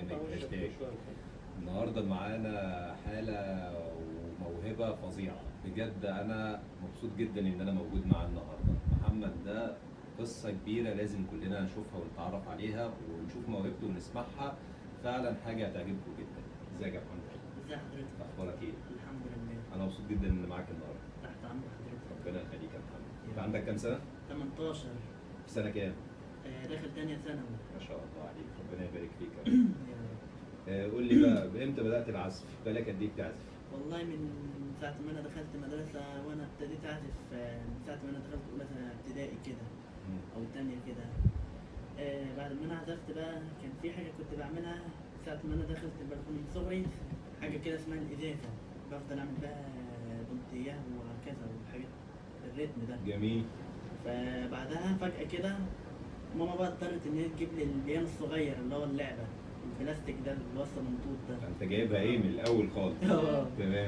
برنامج هاشتاج النهارده معانا حاله وموهبه فظيعه بجد انا مبسوط جدا ان انا موجود معاه النهارده محمد ده قصه كبيره لازم كلنا نشوفها ونتعرف عليها ونشوف موهبته ونسمعها فعلا حاجه هتعجبكم جدا ازيك يا محمد ازي حضرتك؟ اخبارك ايه الحمد لله انا مبسوط جدا ان معاك النهارده تحت امر حضرتك ربنا يخليك يا محمد انت عندك كام سنه 18 في سنه كام آه، داخل تانية ثانوي ما شاء الله عليك ربنا يبارك فيك يا رب. يا رب. آه، قول لي بقى امتى بدات العزف بقالك قد ايه بتعزف والله من ساعة ما أنا دخلت مدرسة وأنا ابتديت أعزف آه، من ساعة ما أنا دخلت أولى ابتدائي كده مم. أو تانية كده آه، بعد ما أنا عزفت بقى كان في حاجة كنت بعملها ساعة ما أنا دخلت البلكونة من صغري حاجة كده اسمها الإزازة بفضل أعمل بقى بنتياه وهكذا وحاجات الريتم ده جميل فبعدها فجأة كده ماما بقى اضطرت إن هي تجيب لي البيانو الصغير اللي هو اللعبة البلاستيك ده اللي وصل منطوط ده انت جايبها ايه من الاول خالص اه. تمام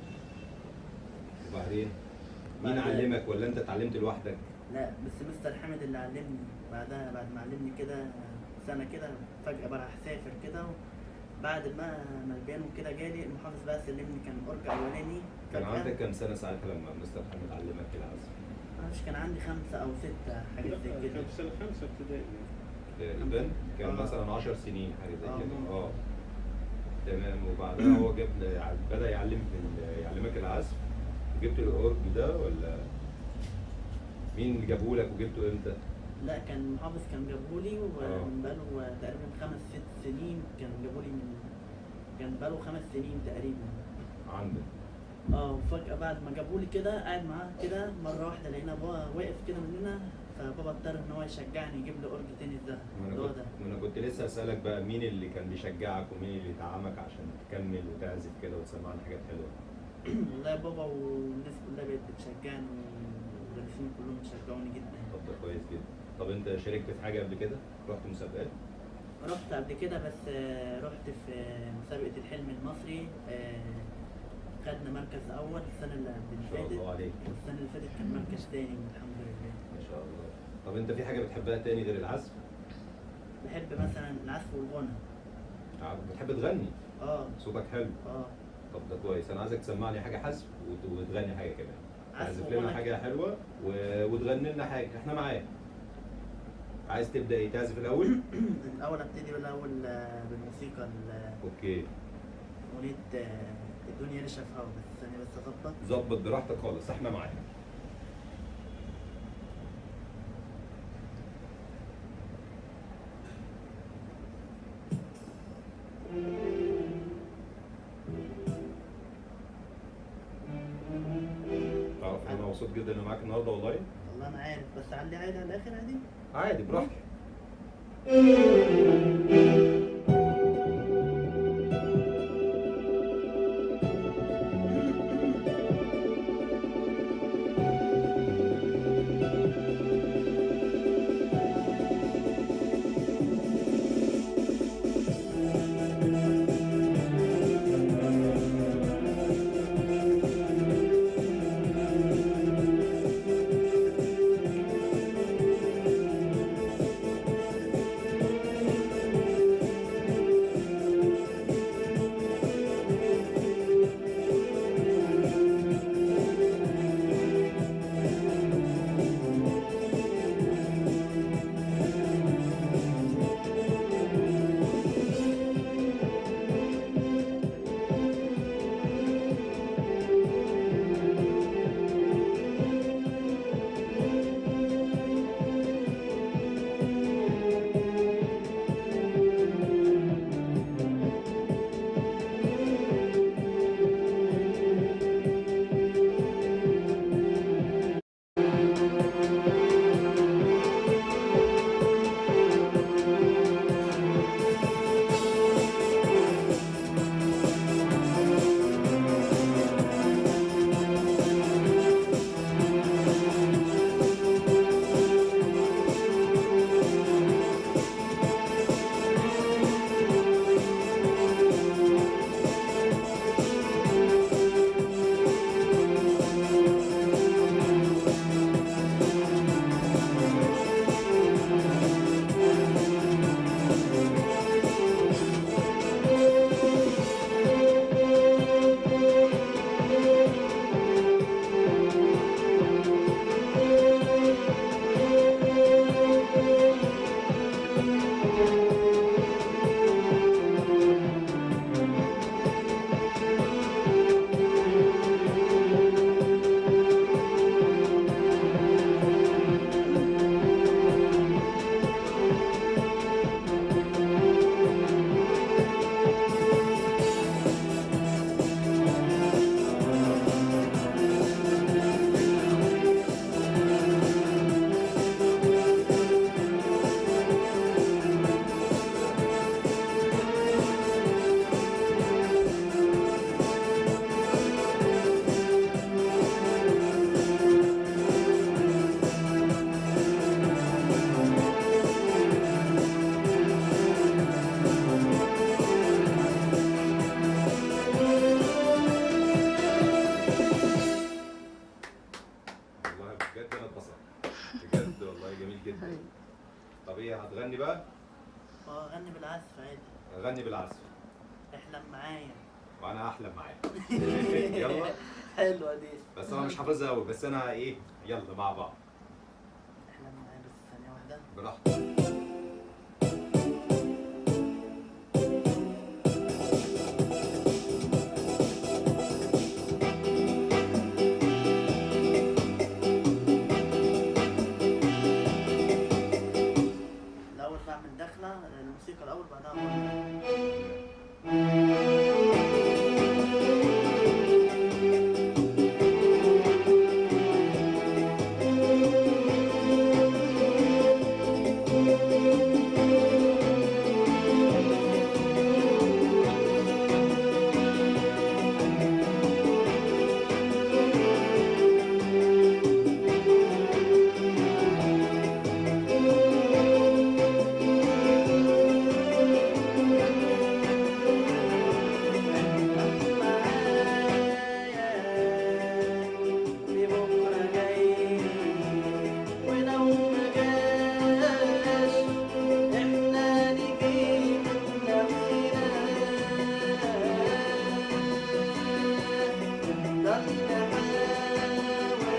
وبعدين مين بعد- علمك ولا انت اتعلمت لوحدك لا بس مستر حامد اللي علمني بعدها بعد ما علمني كده سنة كده فجأة بقى راح اسافر كده بعد ما ما البيانو كده جالي المحافظ بقى سلمني كان اورج اولاني كان فجأة. عندك كام سنه ساعتها لما مستر محمد علمك العزف معرفش كان عندي خمسة أو ستة حاجة لا زي كده كان في سنة خمسة ابتدائي تقريبا كان آه. مثلا 10 سنين حاجه زي آه، كده ممكن. اه تمام وبعدها هو جاب بدا يعلم يعلمك العزف جبت الاورج ده ولا مين اللي جابه لك وجبته امتى؟ لا كان المحافظ كان جابهولي آه. ومن بقاله تقريبا خمس ست سنين كان جابهولي من كان بقاله خمس سنين تقريبا عندك اه وفجأة بعد ما جابولي كده قاعد معاه كده مرة واحدة لقينا بابا واقف كده مننا فبابا اضطر ان هو يشجعني يجيب لي اورج تاني ده ما اللي انا هو كنت ده ما انا كنت لسه اسالك بقى مين اللي كان بيشجعك ومين اللي دعمك عشان تكمل وتعزف كده وتسمعنا حاجات حلوه والله بابا والناس كلها بقت بتشجعني والمدرسين كلهم شجعوني جدا طب ده كويس جدا طب انت شاركت في حاجه قبل كده؟ رحت مسابقات؟ رحت قبل كده بس آه، رحت في آه، مسابقة الحلم المصري آه، خدنا مركز أول السنة اللي ما اللي شاء فاتت الله عليك والسنة اللي فاتت كان مركز تاني الحمد لله ما شاء الله طب انت في حاجه بتحبها تاني غير العزف؟ بحب مثلا العزف والغنى بتحب تغني اه صوتك حلو اه طب ده كويس انا عايزك تسمعني حاجه حذف وت- وتغني حاجه كمان عزف تعزف لنا وغنى. حاجه حلوه و... وتغني لنا حاجه احنا معاك عايز تبدا ايه تعزف الاول الأول أبتدي بالأول آه، بالموسيقى ال- اوكي أغنية آه، الدنيا لسه في هوا بس ثانية بس أظبط ظبط براحتك خالص احنا معاك تعرف ان انا مبسوط جدا ان معاك النهارده والله والله أنا عارف بس علي عادي على الآخر عادي عادي براحتك Thank والله بجد انا اتبسطت بجد والله جميل جدا طب ايه هتغني بقى اه غني بالعزف عادي غني بالعزف احلم معايا وانا احلم معاك يلا حلوه دي بس انا مش حافظها قوي بس انا ايه يلا مع بعض احلم معايا بس ثانيه واحده براحتك الاول بعمل دخله الموسيقى الاول بعدها أغني. لبكرة جاي ولو ما جاش احنا نجيب نفسنا ضل نحاول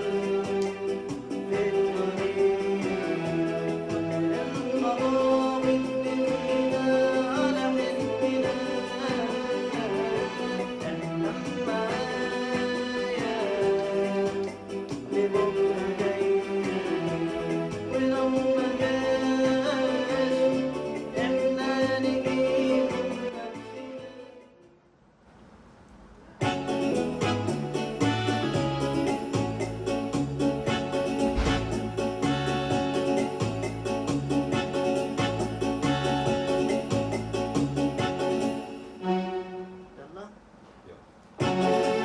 في الطريق الخطاب الدنيا على حلمنا احلم معايا لبكرة جاي ولو ما جاش احنا نجيب نفسنا يلا يلا.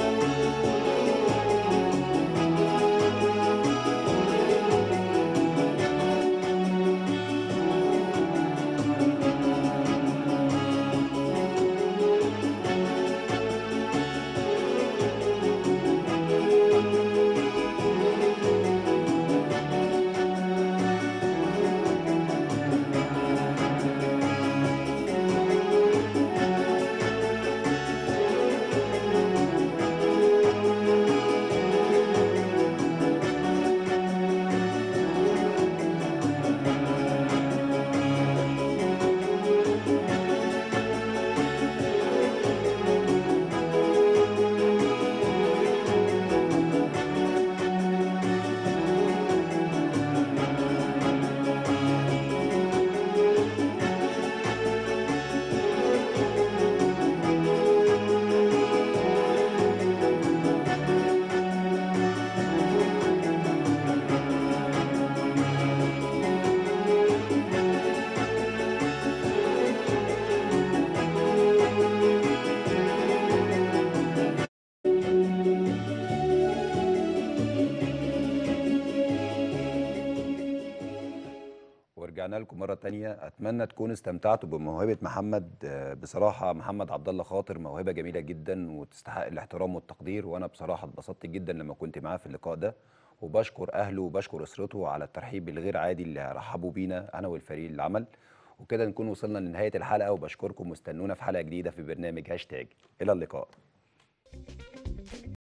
ورجعنا لكم مرة تانية أتمنى تكونوا استمتعتوا بموهبة محمد آه، بصراحة محمد عبد الله خاطر موهبة جميلة جدا وتستحق الاحترام والتقدير وأنا بصراحة اتبسطت جدا لما كنت معاه في اللقاء ده وبشكر أهله وبشكر أسرته على الترحيب الغير عادي اللي رحبوا بينا أنا والفريق العمل وكده نكون وصلنا لنهاية الحلقة وبشكركم واستنونا في حلقة جديدة في برنامج هاشتاج إلى اللقاء